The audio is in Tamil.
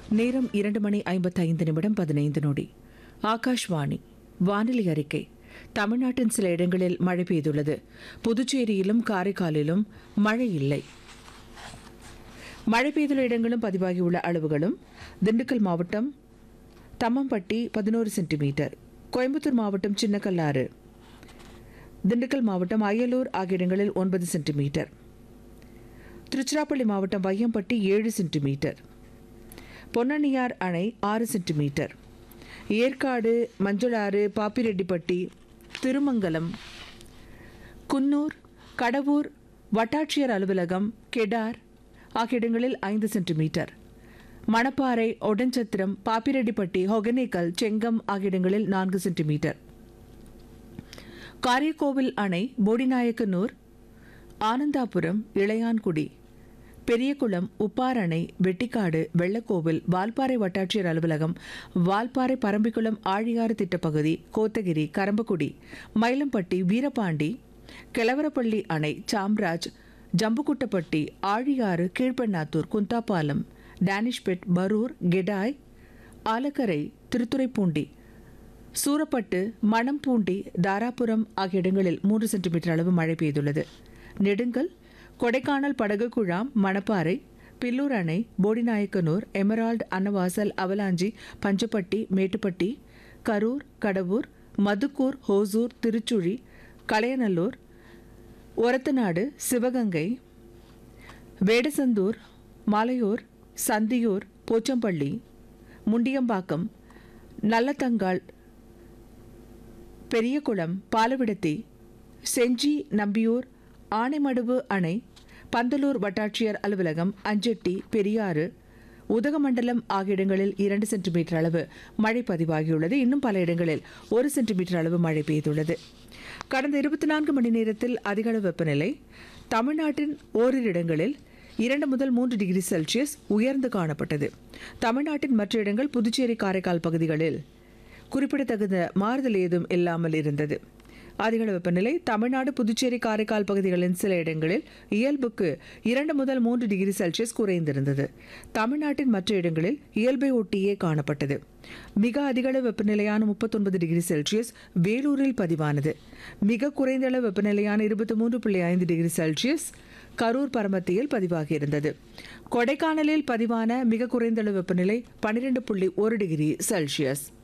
நேரம் இரண்டு மணி ஐம்பத்தைந்து நிமிடம் பதினைந்து நொடி ஆகாஷ்வாணி வானிலை அறிக்கை தமிழ்நாட்டின் சில இடங்களில் மழை பெய்துள்ளது புதுச்சேரியிலும் காரைக்காலிலும் மழை இல்லை மழை பெய்துள்ள இடங்களும் பதிவாகியுள்ள அளவுகளும் திண்டுக்கல் மாவட்டம் தம்மம்பட்டி பதினோரு சென்டிமீட்டர் கோயம்புத்தூர் மாவட்டம் சின்னக்கல்லாறு திண்டுக்கல் மாவட்டம் அயலூர் ஆகிய இடங்களில் ஒன்பது சென்டிமீட்டர் திருச்சிராப்பள்ளி மாவட்டம் வையம்பட்டி ஏழு சென்டிமீட்டர் பொன்னணியார் அணை ஆறு சென்டிமீட்டர் ஏற்காடு மஞ்சளாறு பாப்பிரெட்டிப்பட்டி திருமங்கலம் குன்னூர் கடவூர் வட்டாட்சியர் அலுவலகம் கெடார் ஆகிய இடங்களில் ஐந்து சென்டிமீட்டர் மணப்பாறை ஒடன்சத்திரம் பாப்பிரெட்டிப்பட்டி ஒகனேக்கல் செங்கம் ஆகிய இடங்களில் நான்கு சென்டிமீட்டர் காரியக்கோவில் அணை போடிநாயக்கனூர் ஆனந்தாபுரம் இளையான்குடி பெரியகுளம் உப்பார் அணை வெட்டிக்காடு வெள்ளக்கோவில் வால்பாறை வட்டாட்சியர் அலுவலகம் வால்பாறை பரம்பிக்குளம் ஆழியாறு திட்டப்பகுதி கோத்தகிரி கரம்பக்குடி மயிலம்பட்டி வீரபாண்டி கிழவரப்பள்ளி அணை சாம்ராஜ் ஜம்புக்குட்டப்பட்டி ஆழியாறு கீழ்பெண்ணாத்தூர் குந்தாப்பாலம் டேனிஷ்பெட் பரூர் கெடாய் ஆலக்கரை திருத்துறைப்பூண்டி சூரப்பட்டு மணம்பூண்டி தாராபுரம் ஆகிய இடங்களில் மூன்று சென்டிமீட்டர் அளவு மழை பெய்துள்ளது நெடுங்கல் கொடைக்கானல் படகு குழாம் மணப்பாறை பில்லூர் அணை போடிநாயக்கனூர் எமரால்டு அன்னவாசல் அவலாஞ்சி பஞ்சப்பட்டி மேட்டுப்பட்டி கரூர் கடவூர் மதுக்கூர் ஹோசூர் திருச்சுழி கலையநல்லூர் ஒரத்தநாடு சிவகங்கை வேடசந்தூர் மலையூர் சந்தியூர் போச்சம்பள்ளி முண்டியம்பாக்கம் நல்லத்தங்கால் பெரியகுளம் பாலவிடத்தி செஞ்சி நம்பியூர் ஆனைமடுவு அணை பந்தலூர் வட்டாட்சியர் அலுவலகம் அஞ்செட்டி பெரியாறு உதகமண்டலம் ஆகிய இடங்களில் இரண்டு சென்டிமீட்டர் அளவு மழை பதிவாகியுள்ளது இன்னும் பல இடங்களில் ஒரு சென்டிமீட்டர் அளவு மழை பெய்துள்ளது கடந்த இருபத்தி நான்கு மணி நேரத்தில் அதிகளவு வெப்பநிலை தமிழ்நாட்டின் ஓரிரு இடங்களில் இரண்டு முதல் மூன்று டிகிரி செல்சியஸ் உயர்ந்து காணப்பட்டது தமிழ்நாட்டின் மற்ற இடங்கள் புதுச்சேரி காரைக்கால் பகுதிகளில் குறிப்பிடத்தகுந்த மாறுதல் ஏதும் இல்லாமல் இருந்தது அதிகள வெப்பநிலை தமிழ்நாடு புதுச்சேரி காரைக்கால் பகுதிகளின் சில இடங்களில் இயல்புக்கு இரண்டு முதல் மூன்று டிகிரி செல்சியஸ் குறைந்திருந்தது தமிழ்நாட்டின் மற்ற இடங்களில் இயல்பை ஒட்டியே காணப்பட்டது மிக அதிகள வெப்பநிலையான முப்பத்தொன்பது டிகிரி செல்சியஸ் வேலூரில் பதிவானது மிக குறைந்த அளவு வெப்பநிலையான இருபத்தி மூன்று புள்ளி ஐந்து டிகிரி செல்சியஸ் கரூர் பரமத்தியில் பதிவாகியிருந்தது கொடைக்கானலில் பதிவான மிக குறைந்த அளவு வெப்பநிலை பன்னிரெண்டு புள்ளி ஒரு டிகிரி செல்சியஸ்